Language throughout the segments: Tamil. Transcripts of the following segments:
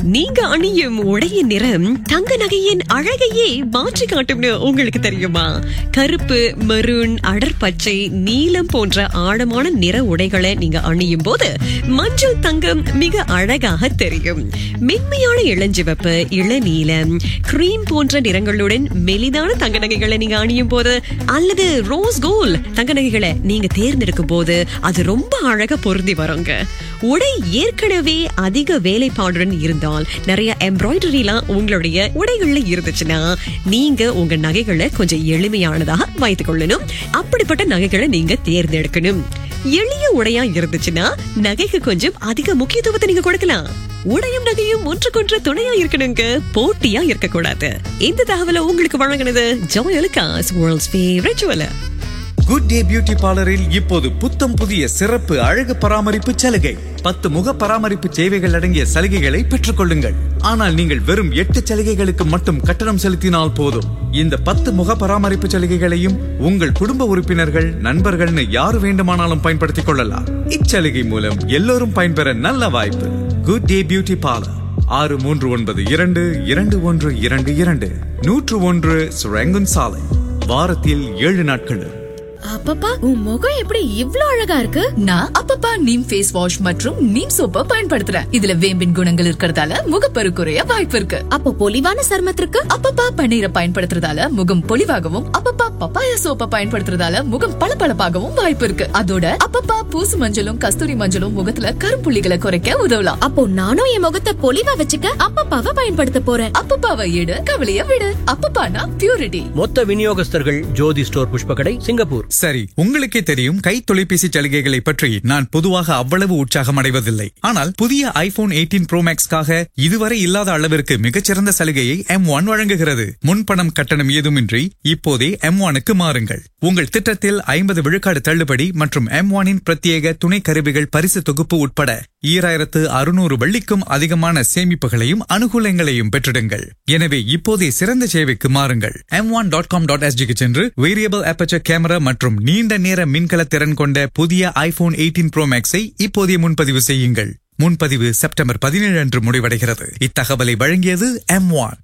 நீங்க அணியும் உடையின் நிறம் தங்க நகையின் அழகையே மாற்றி காட்டும்னு உங்களுக்கு தெரியுமா கருப்பு மெரூன் அடர்பச்சை நீலம் போன்ற ஆழமான நிற உடைகளை நீங்க அணியும் போது மஞ்சள் தங்கம் மிக அழகாக தெரியும் மென்மையான இளஞ்சிவப்பு இளநீலம் கிரீம் போன்ற நிறங்களுடன் மெலிதான தங்க நகைகளை நீங்க அணியும் போது அல்லது ரோஸ் கோல்ட் தங்க நகைகளை நீங்க தேர்ந்தெடுக்கும் போது அது ரொம்ப அழகா பொருந்தி வருங்க உடை ஏற்கனவே அதிக வேலைப்பாடுடன் இருந்தால் நிறைய எம்ப்ராய்டரிலாம் உங்களுடைய உடைகள்ல இருந்துச்சுன்னா நீங்க உங்க நகைகளை கொஞ்சம் எளிமையானதாக வைத்துக் கொள்ளணும் அப்படிப்பட்ட நகைகளை நீங்க தேர்ந்தெடுக்கணும் எளிய உடையா இருந்துச்சுன்னா நகைக்கு கொஞ்சம் அதிக முக்கியத்துவத்தை நீங்க கொடுக்கலாம் உடையும் நகையும் ஒன்றுக்கொன்று துணையா இருக்கணுங்க போட்டியா இருக்கக்கூடாது இந்த தகவலை உங்களுக்கு வழங்கினது Joyalukkas world's favourite jeweller good day beauty பார்லரில் இப்போது புத்தம் புதிய சிறப்பு அழகு பராமரிப்பு சலுகை பத்து முக பராமரிப்பு சேவைகள் அடங்கிய சலுகைகளை பெற்றுக் கொள்ளுங்கள் ஆனால் நீங்கள் வெறும் எட்டு சலுகைகளுக்கு மட்டும் கட்டணம் செலுத்தினால் போதும் இந்த பத்து முக பராமரிப்பு சலுகைகளையும் உங்கள் குடும்ப உறுப்பினர்கள் நண்பர்கள்னு யார் வேண்டுமானாலும் பயன்படுத்திக் கொள்ளலாம் இச்சலுகை மூலம் எல்லோரும் பயன்பெற நல்ல வாய்ப்பு குட் டே பியூட்டி பார்லர் ஆறு மூன்று ஒன்பது இரண்டு இரண்டு ஒன்று இரண்டு இரண்டு நூற்று ஒன்று சுரங்குன் சாலை வாரத்தில் ஏழு நாட்களும் அப்பப்பா உன் முகம் எப்படி இவ்ளோ அழகா இருக்கு நான் அப்பப்பா நீம் ஃபேஸ் வாஷ் மற்றும் நீம் சோப்பை பயன்படுத்துறேன் இதுல வேம்பின் குணங்கள் இருக்கறதால முகப்பரு குறைய வாய்ப்பு இருக்கு அப்போ பொலிவான சருமத்திற்கு அப்பப்பா பன்னீரை பயன்படுத்துறதால முகம் பொலிவாகவும் அப்பப்பா பப்பாயா சோப்பை பயன்படுத்துறதால முகம் பளபளப்பாகவும் வாய்ப்பு இருக்கு அதோட அப்பப்பா பூசு மஞ்சளும் கஸ்தூரி மஞ்சளும் முகத்துல கருப்புள்ளிகளை குறைக்க உதவலாம் அப்போ நானும் என் முகத்தை பொலிவா வச்சுக்க அப்பப்பாவை பயன்படுத்த போறேன் அப்பப்பாவை எடு கவலைய விடு அப்பப்பானா பியூரிட்டி மொத்த விநியோகஸ்தர்கள் ஜோதி ஸ்டோர் புஷ்பகடை சிங்கப்பூர் சரி உங்களுக்கே தெரியும் கை தொலைபேசி சலுகைகளை பற்றி நான் பொதுவாக அவ்வளவு உற்சாகம் அடைவதில்லை ஆனால் புதிய ஐபோன் 18 ப்ரோ மேக்ஸ்க்காக இதுவரை இல்லாத அளவிற்கு மிகச்சிறந்த சலுகையை எம் ஒன் வழங்குகிறது முன்பணம் கட்டணம் ஏதுமின்றி இப்போதே எம் ஒனுக்கு மாறுங்கள் உங்கள் திட்டத்தில் ஐம்பது விழுக்காடு தள்ளுபடி மற்றும் எம் ஒனின் பிரத்யேக துணை கருவிகள் பரிசு தொகுப்பு உட்பட ஈராயிரத்து அறுநூறு வெள்ளிக்கும் அதிகமான சேமிப்புகளையும் அனுகூலங்களையும் பெற்றிடுங்கள் எனவே இப்போதே சிறந்த சேவைக்கு மாறுங்கள் M one dot com dot எஸ்ஜிக்கு சென்று வேரியபிள் அபச்சர் கேமரா மற்றும் நீண்ட நேர மின்கல திறன் கொண்ட புதிய ஐபோன் 18 ப்ரோ மேக்ஸை இப்போதே முன்பதிவு செய்யுங்கள் முன்பதிவு செப்டம்பர் பதினேழு அன்று முடிவடைகிறது இத்தகவலை வழங்கியது எம் ஒன்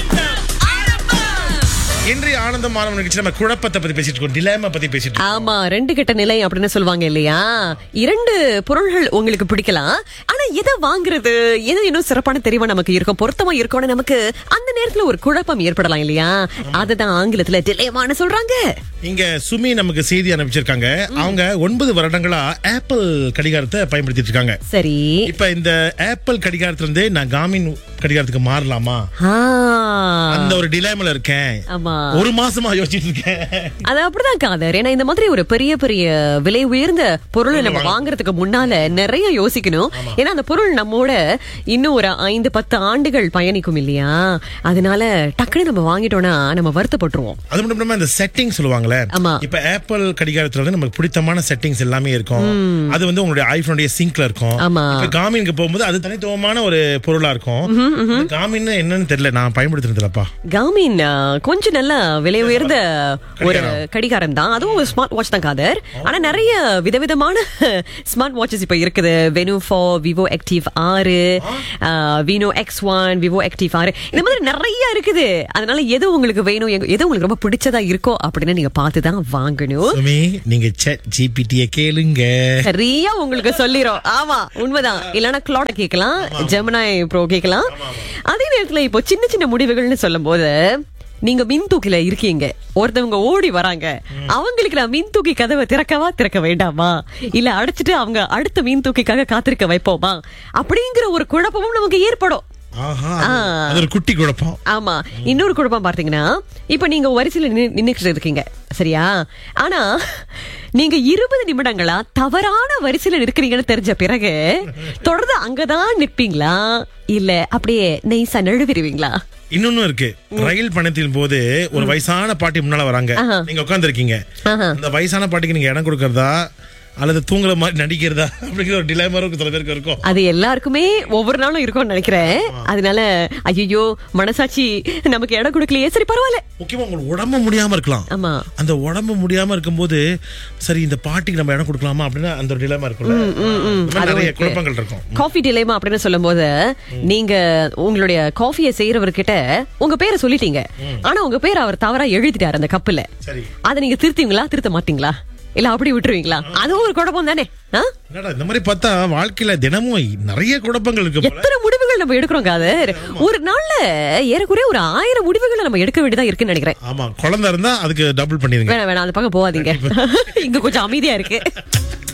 இன்றைய ஆனந்தம் மாணவன் நிகழ்ச்சி நம்ம குழப்பத்தை பத்தி பேசிட்டு இருக்கோம் டிலேமா பத்தி பேசிட்டு இருக்கோம் ஆமா ரெண்டு கெட்ட நிலை அப்படின்னு சொல்லுவாங்க இல்லையா இரண்டு பொருள்கள் உங்களுக்கு பிடிக்கலாம் ஆனா எதை வாங்குறது எது இன்னும் சிறப்பான தெரிவா நமக்கு இருக்கும் பொருத்தமா இருக்கும்னு நமக்கு அந்த நேரத்துல ஒரு குழப்பம் ஏற்படலாம் இல்லையா அதுதான் ஆங்கிலத்துல டிலேமான்னு சொல்றாங்க இங்க சுமி நமக்கு செய்தி அனுப்பிச்சிருக்காங்க அவங்க ஒன்பது வருடங்களா ஆப்பிள் கடிகாரத்தை பயன்படுத்திட்டு இருக்காங்க சரி இப்ப இந்த ஆப்பிள் கடிகாரத்துல இருந்து நான் காமின் கடிகாரத்துக்கு மாறலாமா ஆ, அந்த ஒரு டிலேமில் இருக்கேன் ஆமா ஒரு மாசமா யோசிச்சிட்டு இருக்கேன் அது அப்படிதான் காதர் ஏன்னா இந்த மாதிரி ஒரு பெரிய பெரிய விலை உயர்ந்த பொருளை நம்ம வாங்குறதுக்கு முன்னால நிறைய யோசிக்கணும் ஏன்னா அந்த பொருள் நம்மோட இன்னும் ஒரு ஐந்து பத்து ஆண்டுகள் பயணிக்கும் இல்லையா அதனால டக்குனு நம்ம வாங்கிட்டோம்னா நம்ம வருத்தப்பட்டுருவோம் அது மட்டும் இல்லாம இந்த செட்டிங் சொல்லுவாங்கல்ல ஆமா. இப்ப ஆப்பிள் கடிகாரத்துல வந்து நமக்கு பிடித்தமான செட்டிங்ஸ் எல்லாமே இருக்கும் அது வந்து உங்களுடைய ஐபோனுடைய சிங்க்ல இருக்கும் ஆமா. இப்ப காமினுக்கு போகும்போது அது தனித்துவமான ஒரு பொருளா இருக்கும் காமின் என்னன்னு தெரியல நான் பயன்படுத்துறதுலப்பா காமின் ஆ, கொஞ்சம் நல்ல விலை உயர்ந்த ஒரு கடிகாரம் தான் அதுவும் ஒரு ஸ்மார்ட் வாட்ச் தான் காதர் ஆனா நிறைய விதவிதமான ஸ்மார்ட் வாட்சஸ் இப்ப இருக்குது வெனு ஃபோர் விவோ ஆக்டிவ் ஆறு Vivo X one Vivo active ஆறு இந்த மாதிரி நிறைய இருக்குது அதனால எது உங்களுக்கு வேணும் எங்க- எது உங்களுக்கு ரொம்ப பிடிச்சதா இருக்கோ அப்படின்னு நீங்க பார்த்து தான் வாங்கணும் சுமி நீங்க செட் ஜிபிடிய கேளுங்க சரியா உங்களுக்கு சொல்லிரும் ஆமா உண்மைதான் இல்லனா கிளாட கேட்கலாம் ஜெமினாய் ப்ரோ கேட்கலாம் அதே நேரத்துல இப்போ சின்ன சின்ன முடிவுகள்னு சொல்லும்போது நீங்க மின் தூக்கில இருக்கீங்க ஒருத்தவங்க ஓடி வராங்க அவங்களுக்கு நான் மின் தூக்கி கதவை திறக்கவா திறக்க வேண்டாமா இல்ல அடைச்சிட்டு அவங்க அடுத்த மின் தூக்கிக்காக காத்திருக்க வைப்போமா அப்படிங்கிற ஒரு குழப்பமும் நமக்கு ஏற்படும் ஆஹா அது- அது ஒரு குட்டி குழப்பம் ஆமா இன்னொரு குழப்பம் பார்த்தீங்கன்னா இப்ப நீங்க வரிசையில நின்னு- நின்னுக்கிட்டு இருக்கீங்க சரியா ஆனா நீங்க இருபது நிமிடங்களா தவறான வரிசையில நிற்கிறீங்கன்னு தெரிஞ்ச பிறகு தொடர்ந்து அங்கதான் நிற்பீங்களா இல்ல அப்படியே நெய்சா நழுவிடுவீங்களா இன்னொன்னு இருக்கு ரயில் பயணத்தின் போது ஒரு வயசான பாட்டி முன்னால வராங்க ஆஹா. நீங்க உட்கார்ந்து இருக்கீங்க ஆஹா. அந்த வயசான பாட்டிக்கு நீங்க இடம் கொடுக்கறதா அல்லது தூங்குற மாதிரி நடிக்கிறதா அப்படிங்கிற ஒரு டிலேமா இருக்கும் சில பேருக்கு இருக்கும் அது எல்லாருக்குமே ஒவ்வொரு நாளும் இருக்கும்னு நினைக்கிறேன் அதனால ஐயோ மனசாட்சி நமக்கு இடம் கொடுக்கலையே சரி பரவாயில்ல முக்கியமா உங்களுக்கு உடம்பு முடியாம இருக்கலாம் ஆமா அந்த உடம்பு முடியாம இருக்கும்போது சரி இந்த பாட்டிக்கு நம்ம இடம் கொடுக்கலாமா அப்படின்னு அந்த ஒரு டிலேமா இருக்கும்ல இந்த மாதிரி நிறைய குழப்பங்கள் இருக்கும் காஃபி டிலேமா அப்படின்னு சொல்லும்போது நீங்க உங்களுடைய காஃபியை செய்யறவர்கிட்ட உங்க பேரை சொல்லிட்டீங்க ஆனா உங்க பேர் அவர் தவறா எழுதிட்டாரு அந்த கப்புல சரி அதை நீங்க திருத்துவீங்களா திருத்த மாட்டீங்களா இல்ல அப்படி விட்டுருவீங்களா அதுவும் ஒரு குழப்பம் தானே ஆ? என்னடா இந்த மாதிரி பார்த்தா வாழ்க்கையில தினமும் நிறைய குழப்பங்கள் இருக்கு போல எத்தனை முடிவுகள் நம்ம எடுக்கிறோம் காதர் ஒரு நாள்ல ஏறக்குறைய ஒரு ஆயிரம் முடிவுகளை நம்ம எடுக்க வேண்டியதா இருக்குன்னு நினைக்கிறேன் ஆமா குழந்தை இருந்தா அதுக்கு டபுள் பண்ணிருங்க வேணாம் வேணாம் அந்த பக்கம் போகாதீங்க இங்க கொஞ்சம் அமைதியா இருக்கு